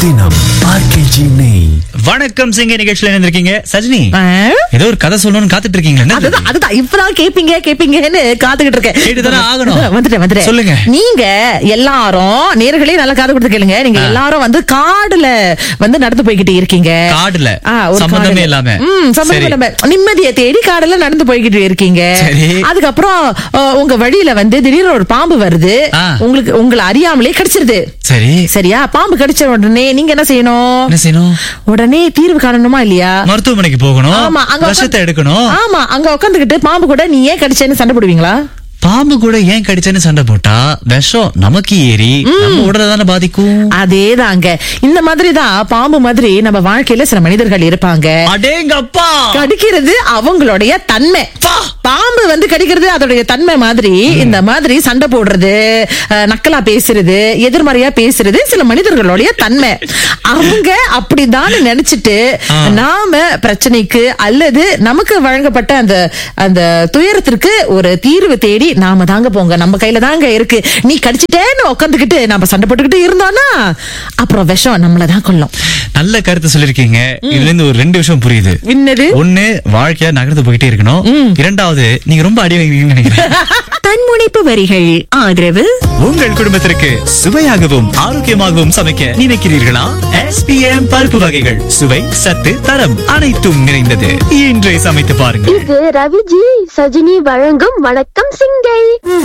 தினம் ஆர்கேஜி நெய் வணக்கம் சிங்க நிகழ்ச்சியில இருந்திருக்கீங்க சஜினி ஆ? ஏதோ ஒரு கதை சொல்லணும்னு காத்துட்டு இருக்கீங்களா என்ன அதுதான் அதுதான் இப்பதான் கேப்பீங்க கேப்பீங்கன்னு காத்துக்கிட்டு இருக்கேன் கேட்டுதானே ஆகணும். வந்துட்டேன் வந்துட்டேன் சொல்லுங்க. நீங்க எல்லாரும் நேர்களே நல்லா காது கொடுத்து கேளுங்க நீங்க ஆ. எல்லாரும் வந்து காடுல வந்து நடந்து போய்கிட்டு இருக்கீங்க காடுல? ஆ, ஒரு சம்பந்தமே காடுல. இல்லாம? ம், சம்பந்தமே சரி. இல்லாம நிம்மதியை தேடி காடுல நடந்து போய்கிட்டு இருக்கீங்க சரி. அதுக்கப்புறம் அஹ், உங்க வழியில வந்து திடீர்னு ஒரு பாம்பு வருது ஆ. உங்களுக்கு உங்களை அறியாமலே கடிச்சிருது சரி சரியா பாம்பு கடிச்ச உடனே நீங்க என்ன செய்யணும் என்ன செய்யணும் உடனே தீர்வு காணணுமா இல்லையா மருத்துவமனைக்கு போகணும் ஆமா அங்க விஷத்தை உட்காந்து- எடுக்கணும் ஆமா அங்க உட்காந்துக்கிட்டு பாம்பு கூட நீ ஏன் கடிச்சேன்னு சண்டை போடுவீங்களா பாம்பு கூட ஏன் கடிச்சேன்னு சண்டை போட்டா விஷம் நமக்கு ஏறி நம்ம உடலை தானே பாதிக்கும் அதேதாங்க இந்த மாதிரி தான் பாம்பு மாதிரி நம்ம வாழ்க்கையில சில மனிதர்கள் இருப்பாங்க அடேங்கப்பா கடிக்கிறது அவங்களுடைய தன்மை பா! பாம்பு வந்து கடிக்கிறது அதோடைய தன்மை மாதிரி இந்த மாதிரி சண்டை போடுறது அஹ், நக்கலா பேசுறது எதிர்மறையா பேசுறது சில மனிதர்களுடைய தன்மை அவங்க அப்படிதான் நினைச்சிட்டு ஆ. நாம பிரச்சனைக்கு அல்லது நமக்கு வழங்கப்பட்ட அந்த அந்த துயரத்திற்கு ஒரு தீர்வு தேடி நாம தாங்க போங்க நம்ம கையில தாங்க இருக்கு நீ கடிச்சிட்டேன்னு உட்காந்துக்கிட்டு நம்ம சண்டை போட்டுக்கிட்டு இருந்தோம்னா அப்புறம் விஷம் நம்மள தான் கொல்லும் நல்ல கருத்து சொல்லிருக்கீங்க இதுல இருந்து ஒரு ரெண்டு விஷயம் புரியுது என்னது ஒண்ணு வாழ்க்கையா நகர்ந்து போயிட்டே இருக்கணும் இரண்டாவது நீங்க ரொம்ப அடி வாங்குவீங்கன்னு நினைக்கிறேன் தன்முனைப்பு வரிகள் ஆதரவு உங்கள் குடும்பத்திற்கு சுவையாகவும் ஆரோக்கியமாகவும் சமைக்க நினைக்கிறீர்களா எஸ்பிஎம் பருப்பு வகைகள் சுவை சத்து தரம் அனைத்தும் நிறைந்தது இன்றே சமைத்து பாருங்கள் இது ரவிஜி சஜினி வழங்கும் வணக்கம் சிங்கை